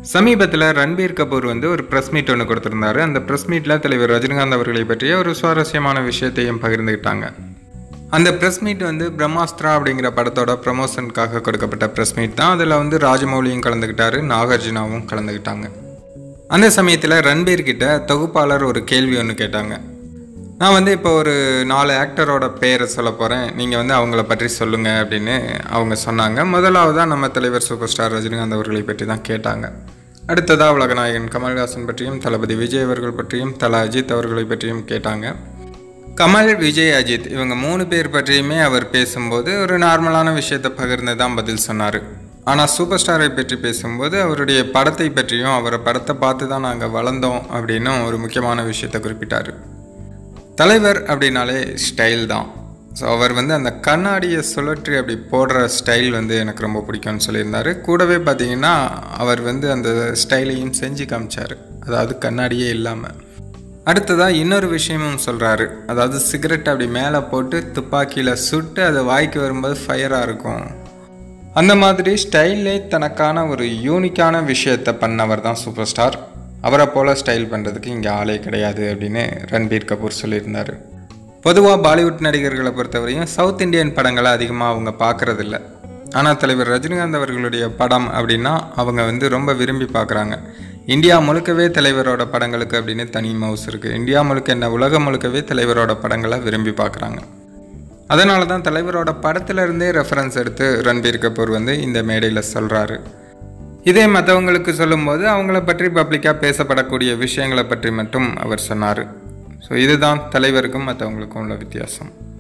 சமீபத்தில் ரன்பீர் கபூர் வந்து ஒரு ப்ரெஸ் மீட் ஒன்று கொடுத்துருந்தாரு அந்த ப்ரெஸ் மீட்டில் தலைவர் ரஜினிகாந்த் அவர்களை பற்றிய ஒரு சுவாரஸ்யமான விஷயத்தையும் பகிர்ந்துக்கிட்டாங்க அந்த ப்ரெஸ் மீட் வந்து பிரம்மாஸ்திரா அப்படிங்கிற படத்தோட ப்ரமோஷனுக்காக கொடுக்கப்பட்ட ப்ரெஸ் மீட் தான் அதில் வந்து ராஜமௌலியும் கலந்துக்கிட்டாரு நாகார்ஜுனாவும் கலந்துக்கிட்டாங்க அந்த சமயத்தில் ரன்பீர் கிட்ட தொகுப்பாளர் ஒரு கேள்வி ஒன்று கேட்டாங்க நான் வந்து இப்போ ஒரு நாலு ஆக்டரோட பேரை சொல்ல போகிறேன் நீங்கள் வந்து அவங்கள பற்றி சொல்லுங்கள் அப்படின்னு அவங்க சொன்னாங்க முதலாவதாக நம்ம தலைவர் சூப்பர் ஸ்டார் ரஜினிகாந்த் அவர்களை பற்றி தான் கேட்டாங்க அடுத்ததாக உலகநாயகன் கமல்ஹாசன் பற்றியும் தளபதி விஜய் அவர்கள் பற்றியும் தல அஜித் அவர்களை பற்றியும் கேட்டாங்க கமல் விஜய் அஜித் இவங்க மூணு பேர் பற்றியுமே அவர் பேசும்போது ஒரு நார்மலான விஷயத்தை பகிர்ந்து தான் பதில் சொன்னார் ஆனால் சூப்பர் ஸ்டாரை பற்றி பேசும்போது அவருடைய படத்தை பற்றியும் அவரை படத்தை பார்த்து தான் நாங்கள் வளர்ந்தோம் அப்படின்னு ஒரு முக்கியமான விஷயத்தை குறிப்பிட்டார் தலைவர் அப்படின்னாலே ஸ்டைல் தான் ஸோ அவர் வந்து அந்த கண்ணாடியை சுழற்றி அப்படி போடுற ஸ்டைல் வந்து எனக்கு ரொம்ப பிடிக்கும்னு சொல்லியிருந்தார் கூடவே பார்த்தீங்கன்னா அவர் வந்து அந்த ஸ்டைலையும் செஞ்சு காமிச்சார் அதாவது கண்ணாடியே இல்லாமல் அடுத்ததாக இன்னொரு விஷயமும் சொல்கிறாரு அதாவது சிகரெட் அப்படி மேலே போட்டு துப்பாக்கியில் சுட்டு அது வாய்க்கு வரும்போது ஃபயராக இருக்கும் அந்த மாதிரி ஸ்டைல்லே தனக்கான ஒரு யூனிக்கான விஷயத்தை பண்ணவர் தான் சூப்பர் ஸ்டார் அவரை போல் ஸ்டைல் பண்ணுறதுக்கு இங்கே ஆளே கிடையாது அப்படின்னு ரன்பீர் கபூர் சொல்லியிருந்தார் பொதுவாக பாலிவுட் நடிகர்களை பொறுத்தவரையும் சவுத் இந்தியன் படங்களை அதிகமாக அவங்க பார்க்குறதில்ல ஆனால் தலைவர் ரஜினிகாந்த் அவர்களுடைய படம் அப்படின்னா அவங்க வந்து ரொம்ப விரும்பி பார்க்குறாங்க இந்தியா முழுக்கவே தலைவரோட படங்களுக்கு அப்படின்னு தனி மவுஸ் இருக்குது இந்தியா முழுக்க என்ன உலகம் முழுக்கவே தலைவரோட படங்களை விரும்பி பார்க்குறாங்க அதனால தான் தலைவரோட படத்துல இருந்தே ரெஃபரன்ஸ் எடுத்து ரன்பீர் கபூர் வந்து இந்த மேடையில் சொல்கிறாரு இதே மற்றவங்களுக்கு சொல்லும்போது அவங்கள பற்றி பப்ளிக்காக பேசப்படக்கூடிய விஷயங்களை பற்றி மட்டும் அவர் சொன்னார் ஸோ இதுதான் தலைவருக்கும் மற்றவங்களுக்கும் உள்ள வித்தியாசம்